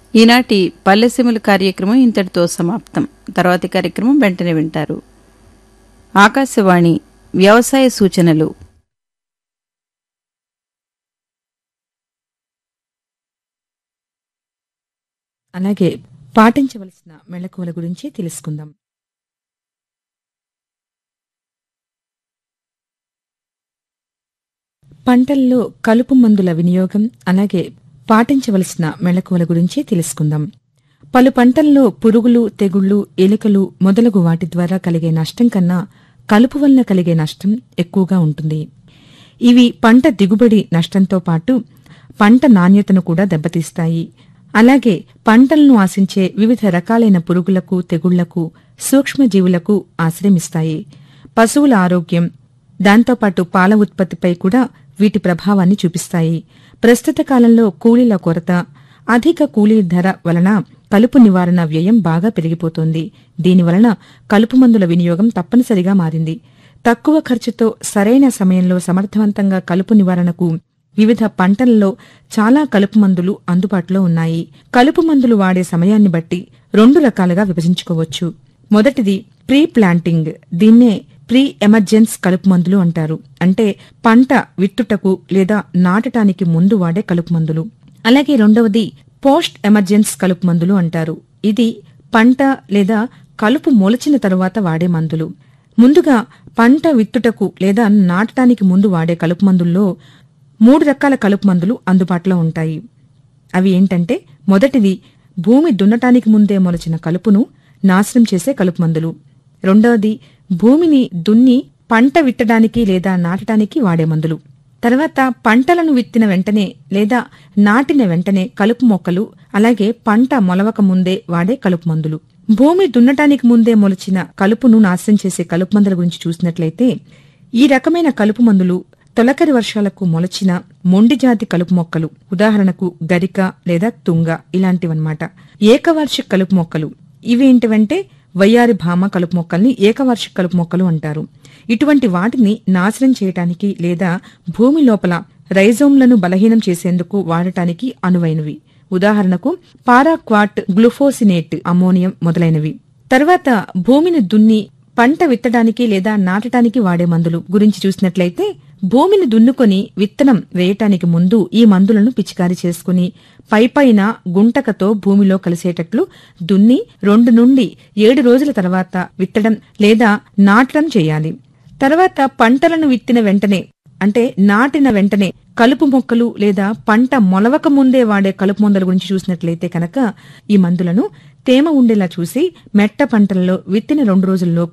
ఈనాటి పల్లెసీమల కార్యక్రమం ఇంతటితో సమాప్తం తర్వాతి కార్యక్రమం వెంటనే వింటారు ఆకాశవాణి వ్యవసాయ సూచనలు అలాగే పాటించవలసిన మెళకువల గురించి తెలుసుకుందాం పంటల్లో కలుపు మందుల వినియోగం అలాగే పాటించవలసిన మెళకువల గురించి తెలుసుకుందాం పలు పంటల్లో పురుగులు తెగుళ్లు ఎలుకలు మొదలగు వాటి ద్వారా కలిగే నష్టం కన్నా కలుపు వలన కలిగే నష్టం ఎక్కువగా ఉంటుంది ఇవి పంట దిగుబడి నష్టంతో పాటు పంట నాణ్యతను కూడా దెబ్బతీస్తాయి అలాగే పంటలను ఆశించే వివిధ రకాలైన పురుగులకు తెగుళ్లకు సూక్ష్మజీవులకు ఆశ్రమిస్తాయి పశువుల ఆరోగ్యం దాంతోపాటు పాల ఉత్పత్తిపై కూడా వీటి ప్రభావాన్ని చూపిస్తాయి ప్రస్తుత కాలంలో కూలీల కొరత అధిక కూలీ ధర వలన కలుపు నివారణ వ్యయం బాగా పెరిగిపోతోంది దీనివలన కలుపు మందుల వినియోగం తప్పనిసరిగా మారింది తక్కువ ఖర్చుతో సరైన సమయంలో సమర్థవంతంగా కలుపు నివారణకు వివిధ పంటలలో చాలా కలుపు మందులు అందుబాటులో ఉన్నాయి కలుపు మందులు వాడే సమయాన్ని బట్టి రెండు రకాలుగా విభజించుకోవచ్చు మొదటిది ప్రీ ప్లాంటింగ్ దీన్నే ప్రీ ఎమర్జెన్స్ కలుపు మందులు అంటారు అంటే పంట విత్తుటకు లేదా నాటటానికి ముందు వాడే కలుపు మందులు అలాగే రెండవది పోస్ట్ ఎమర్జెన్స్ కలుపు మందులు అంటారు ఇది పంట లేదా కలుపు మొలచిన తరువాత వాడే మందులు ముందుగా పంట విత్తుటకు లేదా నాటటానికి ముందు వాడే కలుపు మందుల్లో మూడు రకాల కలుపు మందులు అందుబాటులో ఉంటాయి అవి ఏంటంటే మొదటిది భూమి దున్నటానికి ముందే మొలచిన కలుపును నాశనం చేసే కలుపు మందులు రెండవది భూమిని దున్ని పంట విత్తడానికి లేదా నాటడానికి వాడే మందులు తర్వాత పంటలను విత్తిన వెంటనే లేదా నాటిన వెంటనే కలుపు మొక్కలు అలాగే పంట మొలవక ముందే వాడే కలుపు మందులు భూమి దున్నటానికి ముందే మొలిచిన కలుపును నాశనం చేసే కలుపు మందుల గురించి చూసినట్లయితే ఈ రకమైన కలుపు మందులు తొలకరి వర్షాలకు మొలచిన మొండి జాతి కలుపు మొక్కలు ఉదాహరణకు గరిక లేదా తుంగ ఇలాంటివన్నమాట ఏకవార్షిక కలుపు మొక్కలు ఇవేంటివంటే వయ్యారి భామ కలుపు మొక్కల్ని ఏకవార్షిక కలుపు మొక్కలు అంటారు ఇటువంటి వాటిని నాశనం చేయటానికి లేదా భూమి లోపల రైజోమ్లను బలహీనం చేసేందుకు వాడటానికి అనువైనవి ఉదాహరణకు పారాక్వాట్ గ్లూఫోసినేట్ అమోనియం మొదలైనవి తర్వాత భూమిని దున్ని పంట విత్తడానికి లేదా నాటడానికి వాడే మందులు గురించి చూసినట్లయితే భూమిని దున్నుకొని విత్తనం వేయటానికి ముందు ఈ మందులను పిచికారీ చేసుకుని పైపైన గుంటకతో భూమిలో కలిసేటట్లు దున్ని రెండు నుండి ఏడు రోజుల తర్వాత విత్తడం లేదా నాటడం చేయాలి తర్వాత పంటలను విత్తిన వెంటనే అంటే నాటిన వెంటనే కలుపు మొక్కలు లేదా పంట మొలవక ముందే వాడే కలుపు మందుల గురించి చూసినట్లయితే కనుక ఈ మందులను తేమ ఉండేలా చూసి మెట్ట పంటలలో విత్తిన రెండు రోజుల్లో